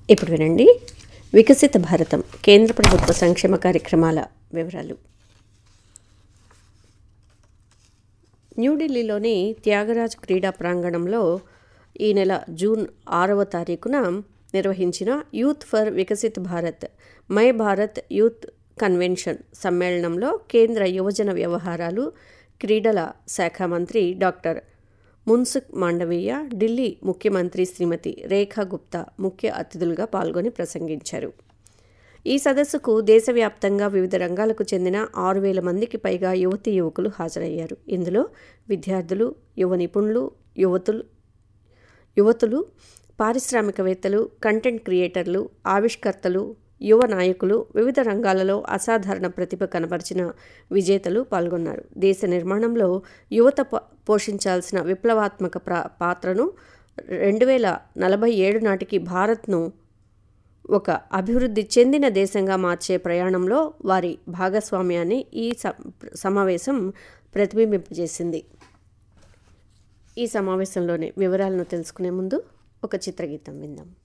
ఇప్పుడు వినండి వికసిత భారతం కేంద్ర ప్రభుత్వ సంక్షేమ కార్యక్రమాల వివరాలు న్యూఢిల్లీలోని త్యాగరాజ్ క్రీడా ప్రాంగణంలో ఈ నెల జూన్ ఆరవ తారీఖున నిర్వహించిన youth for Viksit Bharat my Bharat youth convention సమ్మేళనంలో కేంద్ర యువజన వ్యవహారాలు క్రీడల శాఖ మంత్రి డాక్టర్ మున్సుక్ మాండవీయ ఢిల్లీ ముఖ్యమంత్రి శ్రీమతి రేఖా గుప్తా ముఖ్య అతిథులుగా పాల్గొని ప్రసంగించారు ఈ సదస్సుకు దేశవ్యాప్తంగా వివిధ రంగాలకు చెందిన ఆరు వేల మందికి పైగా యువతీ యువకులు హాజరయ్యారు ఇందులో విద్యార్థులు యువ నిపుణులు యువతులు యువతులు పారిశ్రామికవేత్తలు కంటెంట్ క్రియేటర్లు ఆవిష్కర్తలు యువ నాయకులు వివిధ రంగాలలో అసాధారణ ప్రతిభ కనబరిచిన విజేతలు పాల్గొన్నారు దేశ నిర్మాణంలో యువత ప- పోషించాల్సిన విప్లవాత్మక ప్ర పాత్రను రెండు వేల నలభై ఏడు నాటికి భారత్ను ఒక అభివృద్ధి చెందిన దేశంగా మార్చే ప్రయాణంలో వారి భాగస్వామ్యాన్ని ఈ స- సమావేశం ప్రతిబింబింపజేసింది ఈ సమావేశంలోని వివరాలను తెలుసుకునే ముందు ఒక చిత్రగీతం విందాం